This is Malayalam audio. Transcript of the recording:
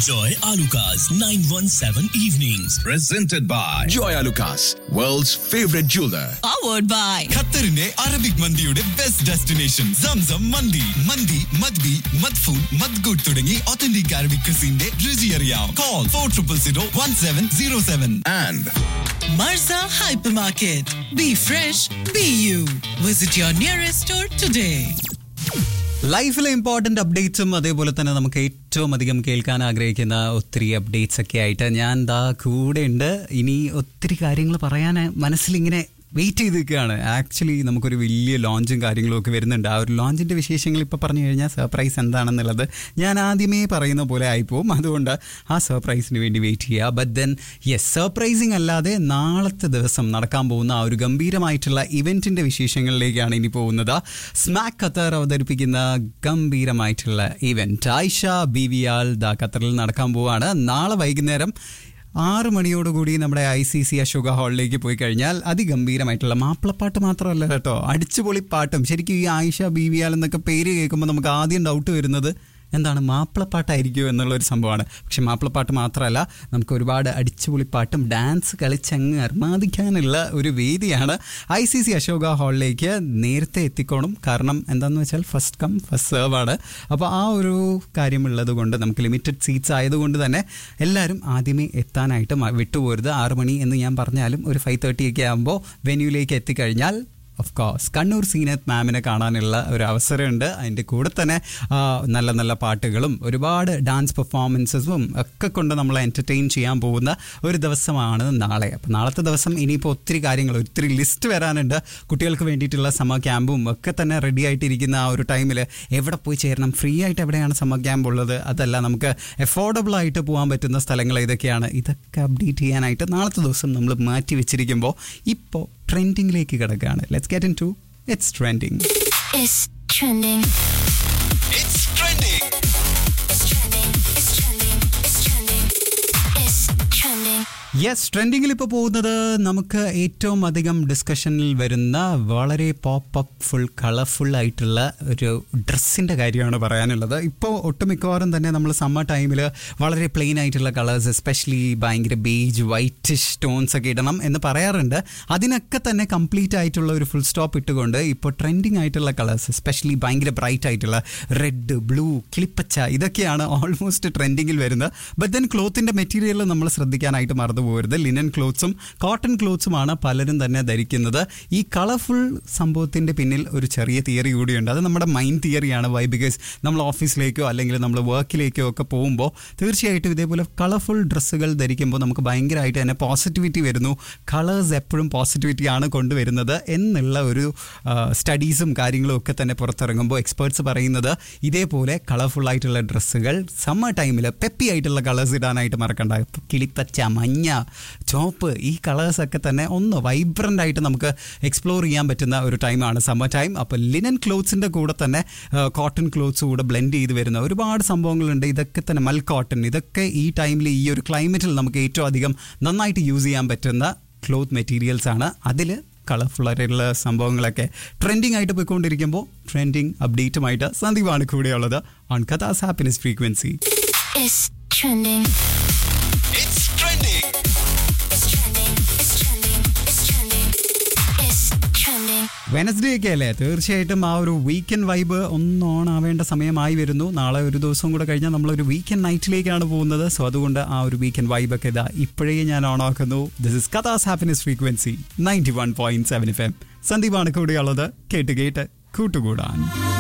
Enjoy Alucard's 917 evenings. Presented by Joy Lucas, world's favorite jeweler. powered by ഖത്തറിന്റെ അറബിക് മന്തിയുടെ ബെസ്റ്റ് ഡെസ്റ്റിനേഷൻ സംസം മന്തി മന്തി മദ്ബി മദ്ഫൂൺ മദ്ഗുഡ് തുടങ്ങി ഒത്തന്റിക് അറബിക് ക്രിസിന്റെ രുചി അറിയാം call four triple zero one seven zero seven And Marza Hypermarket. Be fresh, be you. Visit your nearest store today. ലൈഫിലെ ഇമ്പോർട്ടൻ്റ് അപ്ഡേറ്റ്സും അതേപോലെ തന്നെ നമുക്ക് ഏറ്റവും അധികം കേൾക്കാൻ ആഗ്രഹിക്കുന്ന ഒത്തിരി അപ്ഡേറ്റ്സ് ഒക്കെ ആയിട്ട് ഞാൻ ദാ കൂടെ ഉണ്ട് ഇനി ഒത്തിരി കാര്യങ്ങൾ പറയാൻ മനസ്സിലിങ്ങനെ വെയിറ്റ് ചെയ്ത് നിൽക്കുകയാണ് ആക്ച്വലി നമുക്കൊരു വലിയ ലോഞ്ചും കാര്യങ്ങളും ഒക്കെ വരുന്നുണ്ട് ആ ഒരു ലോഞ്ചിൻ്റെ വിശേഷങ്ങൾ ഇപ്പോൾ പറഞ്ഞു കഴിഞ്ഞാൽ സർപ്രൈസ് എന്താണെന്നുള്ളത് ഞാൻ ആദ്യമേ പറയുന്ന പോലെ ആയിപ്പോവും അതുകൊണ്ട് ആ സർപ്രൈസിന് വേണ്ടി വെയിറ്റ് ചെയ്യുക ബട്ട് ദെൻ യെസ് സർപ്രൈസിങ് അല്ലാതെ നാളത്തെ ദിവസം നടക്കാൻ പോകുന്ന ആ ഒരു ഗംഭീരമായിട്ടുള്ള ഇവൻറ്റിൻ്റെ വിശേഷങ്ങളിലേക്കാണ് ഇനി പോകുന്നത് സ്മാക് ഖത്തർ അവതരിപ്പിക്കുന്ന ഗംഭീരമായിട്ടുള്ള ഇവൻറ്റ് ആയിഷ ബി വി ആൽ ദ ഖത്തറിൽ നടക്കാൻ പോവുകയാണ് നാളെ വൈകുന്നേരം ആറ് മണിയോടുകൂടി നമ്മുടെ ഐ സി സി അശോക ഹാളിലേക്ക് പോയി കഴിഞ്ഞാൽ അതിഗംഭീരമായിട്ടുള്ള മാപ്പിളപ്പാട്ട് മാത്രമല്ല കേട്ടോ അടിച്ചുപൊളി പാട്ടും ശരിക്കും ഈ ആയിഷ ബി വി ആൽ എന്നൊക്കെ പേര് കേൾക്കുമ്പോൾ നമുക്ക് ആദ്യം ഡൗട്ട് വരുന്നത് എന്താണ് മാപ്പിളപ്പാട്ടായിരിക്കുമോ എന്നുള്ളൊരു സംഭവമാണ് പക്ഷെ മാപ്പിളപ്പാട്ട് മാത്രമല്ല നമുക്ക് ഒരുപാട് അടിച്ചുപൊളിപ്പാട്ടും ഡാൻസ് കളിച്ചങ്ങ് അർമാദിക്കാനുള്ള ഒരു വേദിയാണ് ഐ സി സി അശോക ഹാളിലേക്ക് നേരത്തെ എത്തിക്കോണം കാരണം എന്താണെന്ന് വെച്ചാൽ ഫസ്റ്റ് കം ഫസ്റ്റ് സെർവ് ആണ് അപ്പോൾ ആ ഒരു കാര്യമുള്ളത് കൊണ്ട് നമുക്ക് ലിമിറ്റഡ് സീറ്റ്സ് ആയതുകൊണ്ട് തന്നെ എല്ലാവരും ആദ്യമേ എത്താനായിട്ട് മ- വിട്ടുപോരുത് ആറ് മണി എന്ന് ഞാൻ പറഞ്ഞാലും ഒരു ഫൈവ് തേർട്ടി ഒക്കെ ആകുമ്പോൾ വെന്യൂലേക്ക് എത്തിക്കഴിഞ്ഞാൽ ഓഫ് കോഴ്സ് കണ്ണൂർ സീനത്ത് മാമിനെ കാണാനുള്ള ഒരു അവസരമുണ്ട് അതിൻ്റെ കൂടെ തന്നെ ആ, നല്ല നല്ല പാട്ടുകളും ഒരുപാട് ഡാൻസ് പെർഫോമൻസസും ഒക്കെ കൊണ്ട് നമ്മളെ എൻ്റർടൈൻ ചെയ്യാൻ പോകുന്ന ഒരു ദിവസമാണ് നാളെ അപ്പോൾ നാളത്തെ ദിവസം ഇനിയിപ്പോൾ ഒത്തിരി കാര്യങ്ങൾ ഒത്തിരി ലിസ്റ്റ് വരാനുണ്ട് കുട്ടികൾക്ക് വേണ്ടിയിട്ടുള്ള സമ്മർ ക്യാമ്പും ഒക്കെ തന്നെ റെഡി ആയിട്ടിരിക്കുന്ന ആ ഒരു ടൈമിൽ എവിടെ പോയി ചേരണം ഫ്രീ ആയിട്ട് എവിടെയാണ് സമ്മർ ക്യാമ്പ് ഉള്ളത് അതല്ല നമുക്ക് എഫോർഡബിൾ ആയിട്ട് പോകാൻ പറ്റുന്ന സ്ഥലങ്ങൾ ഏതൊക്കെയാണ് ഇതൊക്കെ അപ്ഡേറ്റ് ചെയ്യാനായിട്ട് നാളത്തെ ദിവസം നമ്മൾ മാറ്റി വെച്ചിരിക്കുമ്പോൾ ഇപ്പോൾ ട്രെൻഡിങ്ങിലേക്ക് കിടക്കുകയാണ് ലെറ്റ്സ് ഗെറ്റ് ഇൻ ടു ഇറ്റ്സ് ട്രെൻഡിങ് It's trending. It's trending. It's trending. It's trending. It's trending. It's trending. Yes ട്രെൻഡിങ്ങിൽ ഇപ്പോൾ പോകുന്നത് നമുക്ക് ഏറ്റവും അധികം ഡിസ്കഷനിൽ വരുന്ന വളരെ പോപ്പ് അപ്പ് ഫുൾ കളർഫുൾ ആയിട്ടുള്ള ഒരു ഡ്രസ്സിൻ്റെ കാര്യമാണ് പറയാനുള്ളത് ഇപ്പോൾ ഒട്ടുമിക്കവാറും തന്നെ നമ്മൾ സമ്മർ ടൈമിൽ വളരെ പ്ലെയിൻ ആയിട്ടുള്ള കളേഴ്സ് എസ്പെഷ്യലി ഭയങ്കര ബേജ് വൈറ്റിഷ് ടോൺസ് ഒക്കെ ഇടണം എന്ന് പറയാറുണ്ട് അതിനൊക്കെ തന്നെ കംപ്ലീറ്റ് ആയിട്ടുള്ള ഒരു ഫുൾ സ്റ്റോപ്പ് ഇട്ടുകൊണ്ട് ഇപ്പോൾ ട്രെൻഡിങ് ആയിട്ടുള്ള കളേഴ്സ് എസ്പെഷ്യലി ഭയങ്കര ബ്രൈറ്റ് ആയിട്ടുള്ള റെഡ് ബ്ലൂ കിളിപ്പച്ച ഇതൊക്കെയാണ് ഓൾമോസ്റ്റ് ട്രെൻഡിങ്ങിൽ വരുന്നത് ബട്ട് ദെൻ ക്ലോത്തിൻ്റെ മെറ്റീരിയൽ നമ്മൾ ശ്രദ്ധിക്കാനായിട്ട് മറന്നു പോകരുത് ലിനൻ ക്ലോത്ത്സും കോട്ടൺ ക്ലോത്ത്സുമാണ് പലരും തന്നെ ധരിക്കുന്നത് ഈ കളർഫുൾ സംഭവത്തിൻ്റെ പിന്നിൽ ഒരു ചെറിയ തിയറി കൂടിയുണ്ട് അത് നമ്മുടെ മൈൻഡ് തിയറിയാണ് വൈ ബിക്കോസ് നമ്മൾ ഓഫീസിലേക്കോ അല്ലെങ്കിൽ നമ്മൾ വർക്കിലേക്കോ ഒക്കെ പോകുമ്പോൾ തീർച്ചയായിട്ടും ഇതേപോലെ കളർഫുൾ ഡ്രസ്സുകൾ ധരിക്കുമ്പോൾ നമുക്ക് ഭയങ്കരമായിട്ട് തന്നെ പോസിറ്റിവിറ്റി വരുന്നു കളേഴ്സ് എപ്പോഴും പോസിറ്റിവിറ്റി ആണ് കൊണ്ടുവരുന്നത് എന്നുള്ള ഒരു സ്റ്റഡീസും കാര്യങ്ങളും ഒക്കെ തന്നെ പുറത്തിറങ്ങുമ്പോൾ എക്സ്പേർട്സ് പറയുന്നത് ഇതേപോലെ കളർഫുൾ ആയിട്ടുള്ള ഡ്രസ്സുകൾ സമ്മർ ടൈമിൽ പെപ്പി ആയിട്ടുള്ള കളേഴ്സ് ഇടാനായിട്ട് മറക്കണ്ട ഇപ്പൊ കിളിപ്പച്ച മഞ്ഞ ചുവപ്പ് ഈ കളേഴ്സൊക്കെ തന്നെ ഒന്ന് വൈബ്രൻ്റ് ആയിട്ട് നമുക്ക് എക്സ്പ്ലോർ ചെയ്യാൻ പറ്റുന്ന ഒരു ടൈമാണ് സമ്മർ ടൈം അപ്പോൾ ലിനൻ ക്ലോത്ത്സിൻ്റെ കൂടെ തന്നെ കോട്ടൺ ക്ലോത്ത്സ് കൂടെ ബ്ലെൻഡ് ചെയ്ത് വരുന്ന ഒരുപാട് സംഭവങ്ങളുണ്ട് ഇതൊക്കെ തന്നെ മൽ കോട്ടൺ ഇതൊക്കെ ഈ ടൈമിൽ ഈ ഒരു ക്ലൈമറ്റിൽ നമുക്ക് ഏറ്റവും അധികം നന്നായിട്ട് യൂസ് ചെയ്യാൻ പറ്റുന്ന ക്ലോത്ത് മെറ്റീരിയൽസ് ആണ് അതിൽ കളർഫുൾ ആയിട്ടുള്ള സംഭവങ്ങളൊക്കെ ട്രെൻഡിങ് ആയിട്ട് പോയിക്കൊണ്ടിരിക്കുമ്പോൾ ട്രെൻഡിങ് അപ്ഡേറ്റുമായിട്ട് സന്ദീപാണ് കൂടെയുള്ളത് on Kathas happiness frequency It's trending. It's trending. It's trending. It's trending. It's trending. It's trending. Wednesday ഒക്കെ അല്ലേ തീർച്ചയായിട്ടും ആ ഒരു വീക്കെൻഡ് വൈബ് ഒന്ന് ഓൺ ആവേണ്ട സമയമായി വരുന്നു നാളെ ഒരു ദിവസം കൂടെ കഴിഞ്ഞാൽ നമ്മളൊരു വീക്കെൻഡ് നൈറ്റിലേക്കാണ് പോകുന്നത് സോ അതുകൊണ്ട് ആ ഒരു വീക്കെൻഡ് വൈബ് ഒക്കെ ഇതാ ഇപ്പോഴേ ഞാൻ ഓൺ ആക്കുന്നു this is Kathas happiness frequency ninety one point seven F M സന്ദീപാണ് കൂടെയുള്ളത് കേട്ട് കേട്ട് കൂട്ടുകൂടാൻ